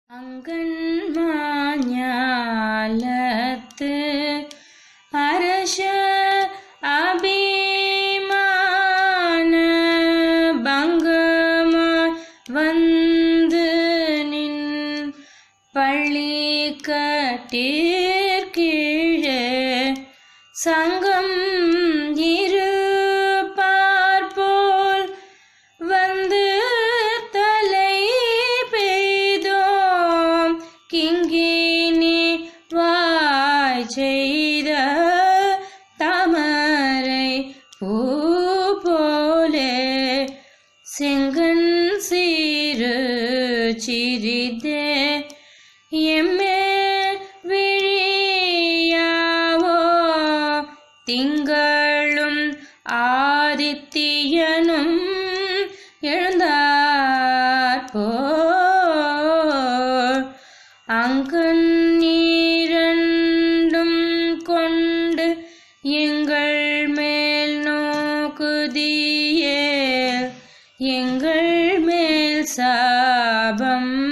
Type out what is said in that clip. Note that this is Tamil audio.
அங்கன்மாஞாலத்து அரச அபிமான பங்கமாய் வந்து நின் பள்ளி கட்டிற்கீழே சங்கம் இருப்பார் போல் வந்து தலை பெய்தோம் கிங்கினி வாய் செய்த தாமரை பூ போலே செங்கன் சீரு சிறிதே எம்மே விழியாவோ திங்களும் ஆதித்தியனும் எழுந்தார் போல் அங்கன் நீரண்டும் கொண்டு எங்கள் மேல் நோக்குதியே எங்கள் மேல் சாபம்